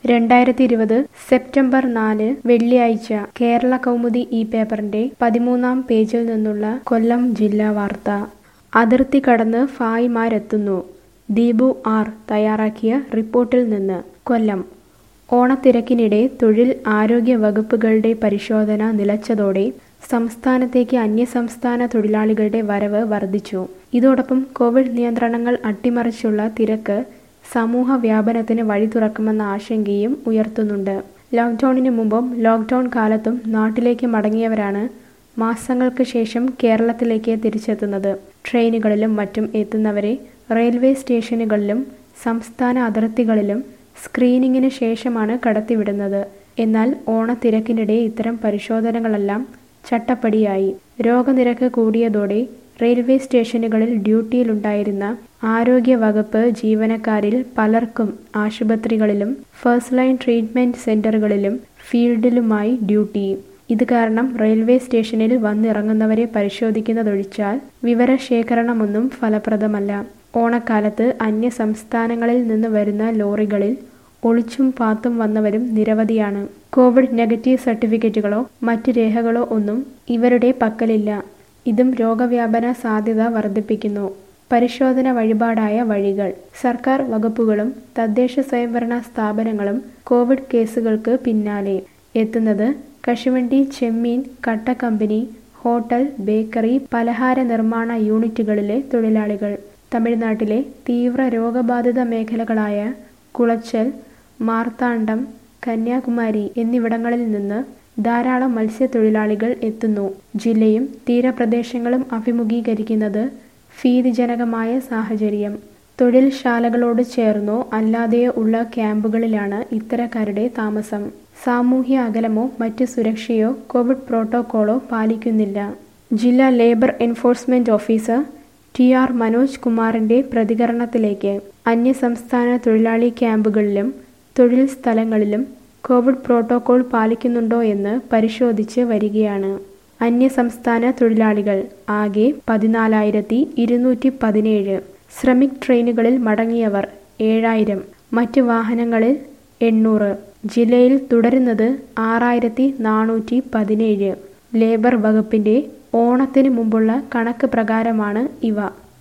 രണ്ടായിരത്തി ഇരുപത് സെപ്റ്റംബർ നാല് വെള്ളിയാഴ്ച കേരള കൗമുദി ഈ പേപ്പറിന്റെ പതിമൂന്നാം പേജിൽ നിന്നുള്ള കൊല്ലം ജില്ലാ വാർത്ത അതിർത്തി കടന്ന് ഫായിമാരെത്തുന്നു ദീപു ആർ തയ്യാറാക്കിയ റിപ്പോർട്ടിൽ നിന്ന് കൊല്ലം ഓണത്തിരക്കിനിടെ തൊഴിൽ ആരോഗ്യ വകുപ്പുകളുടെ പരിശോധന നിലച്ചതോടെ സംസ്ഥാനത്തേക്ക് അന്യസംസ്ഥാന തൊഴിലാളികളുടെ വരവ് വർദ്ധിച്ചു ഇതോടൊപ്പം കോവിഡ് നിയന്ത്രണങ്ങൾ അട്ടിമറിച്ചുള്ള തിരക്ക് സമൂഹ വ്യാപനത്തിന് വഴി തുറക്കുമെന്ന ആശങ്കയും ഉയർത്തുന്നുണ്ട് ലോക്ക്ഡൌണിന് മുമ്പും ലോക്ക്ഡൌൺ കാലത്തും നാട്ടിലേക്ക് മടങ്ങിയവരാണ് മാസങ്ങൾക്ക് ശേഷം കേരളത്തിലേക്ക് തിരിച്ചെത്തുന്നത് ട്രെയിനുകളിലും മറ്റും എത്തുന്നവരെ റെയിൽവേ സ്റ്റേഷനുകളിലും സംസ്ഥാന അതിർത്തികളിലും സ്ക്രീനിങ്ങിന് ശേഷമാണ് കടത്തിവിടുന്നത് എന്നാൽ ഓണത്തിരക്കിനിടെ ഇത്തരം പരിശോധനകളെല്ലാം ചട്ടപ്പടിയായി രോഗനിരക്ക് കൂടിയതോടെ റെയിൽവേ സ്റ്റേഷനുകളിൽ ഡ്യൂട്ടിയിലുണ്ടായിരുന്ന ആരോഗ്യ വകുപ്പ് ജീവനക്കാരിൽ പലർക്കും ആശുപത്രികളിലും ഫസ്റ്റ് ലൈൻ ട്രീറ്റ്മെന്റ് സെന്ററുകളിലും ഫീൽഡിലുമായി ഡ്യൂട്ടി ഇത് കാരണം റെയിൽവേ സ്റ്റേഷനിൽ വന്നിറങ്ങുന്നവരെ പരിശോധിക്കുന്നതൊഴിച്ചാൽ വിവരശേഖരണമൊന്നും ഫലപ്രദമല്ല ഓണക്കാലത്ത് അന്യ സംസ്ഥാനങ്ങളിൽ നിന്ന് വരുന്ന ലോറികളിൽ ഒളിച്ചും പാത്തും വന്നവരും നിരവധിയാണ് കോവിഡ് നെഗറ്റീവ് സർട്ടിഫിക്കറ്റുകളോ മറ്റ് രേഖകളോ ഒന്നും ഇവരുടെ പക്കലില്ല ഇതും രോഗവ്യാപന സാധ്യത വർദ്ധിപ്പിക്കുന്നു പരിശോധന വഴിപാടായ വഴികൾ സർക്കാർ വകുപ്പുകളും തദ്ദേശ സ്വയംഭരണ സ്ഥാപനങ്ങളും കോവിഡ് കേസുകൾക്ക് പിന്നാലെ എത്തുന്നത് കശുവണ്ടി ചെമ്മീൻ കട്ട കമ്പനി ഹോട്ടൽ ബേക്കറി പലഹാര നിർമ്മാണ യൂണിറ്റുകളിലെ തൊഴിലാളികൾ തമിഴ്നാട്ടിലെ തീവ്ര രോഗബാധിത മേഖലകളായ കുളച്ചൽ മാർത്താണ്ഡം കന്യാകുമാരി എന്നിവിടങ്ങളിൽ നിന്ന് ധാരാളം മത്സ്യത്തൊഴിലാളികൾ എത്തുന്നു ജില്ലയും തീരപ്രദേശങ്ങളും അഭിമുഖീകരിക്കുന്നത് ഭീതിജനകമായ സാഹചര്യം തൊഴിൽശാലകളോട് ചേർന്നോ അല്ലാതെയോ ഉള്ള ക്യാമ്പുകളിലാണ് ഇത്തരക്കാരുടെ താമസം സാമൂഹ്യ അകലമോ മറ്റ് സുരക്ഷയോ കോവിഡ് പ്രോട്ടോക്കോളോ പാലിക്കുന്നില്ല ജില്ലാ labour enforcement officer T R Manoj കുമാറിന്റെ പ്രതികരണത്തിലേക്ക് അന്യസംസ്ഥാന തൊഴിലാളി ക്യാമ്പുകളിലും തൊഴിൽ സ്ഥലങ്ങളിലും കോവിഡ് പ്രോട്ടോകോൾ പാലിക്കുന്നുണ്ടോ എന്ന് പരിശോധിച്ച് വരികയാണ് അന്യസംസ്ഥാന തൊഴിലാളികൾ ആകെ പതിനാലായിരത്തി ഇരുന്നൂറ്റി പതിനേഴ് ശ്രമിക് ട്രെയിനുകളിൽ മടങ്ങിയവർ ഏഴായിരം മറ്റ് വാഹനങ്ങളിൽ എണ്ണൂറ് ജില്ലയിൽ തുടരുന്നത് ആറായിരത്തി നാനൂറ്റി പതിനേഴ് ലേബർ വകുപ്പിന്റെ ഓണത്തിന് മുമ്പുള്ള കണക്ക് പ്രകാരമാണ് ഇവ